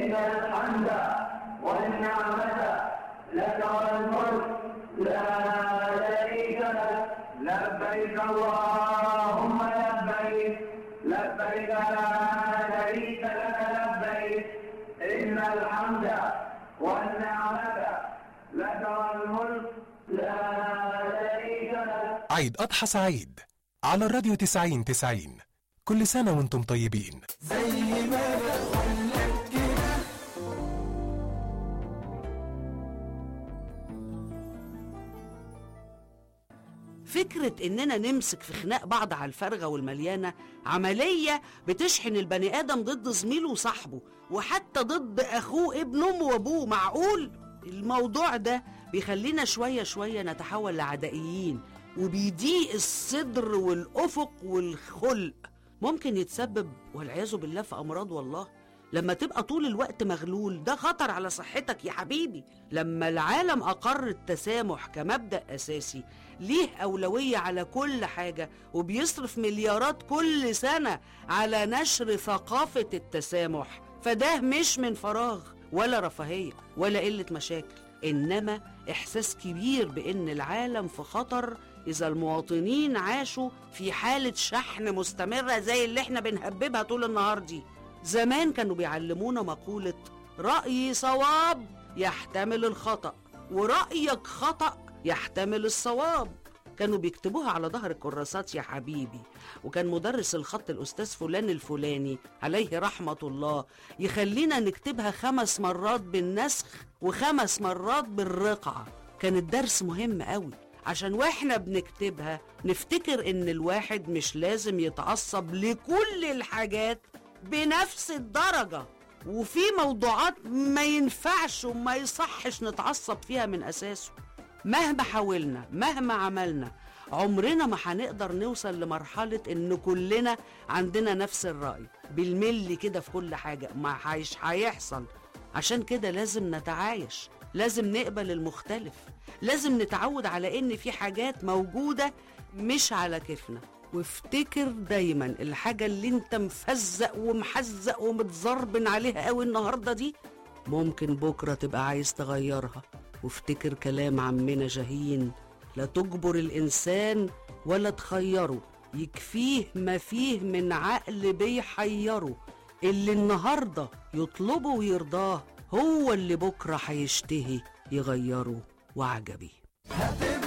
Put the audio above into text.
إن الحمد والنعمة لك والملك لا شريك لك لبيك اللهم لبيك لبيك لا شريك لك لبيك إن الحمد والنعمة لك والملك لا شريك لك عيد أضحى سعيد على الراديو 90 90 كل سنة وانتم طيبين فكرة إننا نمسك في خناق بعض على الفارغة والمليانة عملية بتشحن البني آدم ضد زميله وصاحبه وحتى ضد أخوه ابن أمه وأبوه معقول الموضوع ده بيخلينا شوية شوية نتحول لعدائيين وبيضيق الصدر والأفق والخلق ممكن يتسبب والعياذ بالله في أمراض والله لما تبقى طول الوقت مغلول ده خطر على صحتك يا حبيبي لما العالم أقر التسامح كمبدأ أساسي ليه أولوية على كل حاجة وبيصرف مليارات كل سنة على نشر ثقافة التسامح فده مش من فراغ ولا رفاهية ولا قلة مشاكل إنما إحساس كبير بإن العالم في خطر إذا المواطنين عاشوا في حالة شحن مستمرة زي اللي إحنا بنهببها طول النهار دي زمان كانوا بيعلمونا مقولة رأيي صواب يحتمل الخطأ ورأيك خطأ يحتمل الصواب كانوا بيكتبوها على ظهر الكراسات يا حبيبي وكان مدرس الخط الأستاذ فلان الفلاني عليه رحمة الله يخلينا نكتبها خمس مرات بالنسخ وخمس مرات بالرقعة كان الدرس مهم قوي عشان واحنا بنكتبها نفتكر ان الواحد مش لازم يتعصب لكل الحاجات بنفس الدرجة وفي موضوعات ما ينفعش وما يصحش نتعصب فيها من أساسه مهما حاولنا مهما عملنا عمرنا ما هنقدر نوصل لمرحلة إن كلنا عندنا نفس الرأي بالملي كده في كل حاجة ما هيش هيحصل عشان كده لازم نتعايش لازم نقبل المختلف لازم نتعود على إن في حاجات موجودة مش على كيفنا وافتكر دايما الحاجة اللي انت مفزق ومحزق ومتزربن عليها قوي النهاردة دي ممكن بكرة تبقى عايز تغيرها وافتكر كلام عمنا جاهين لا تجبر الإنسان ولا تخيره يكفيه ما فيه من عقل بيحيره اللي النهاردة يطلبه ويرضاه هو اللي بكرة هيشتهي يغيره وعجبي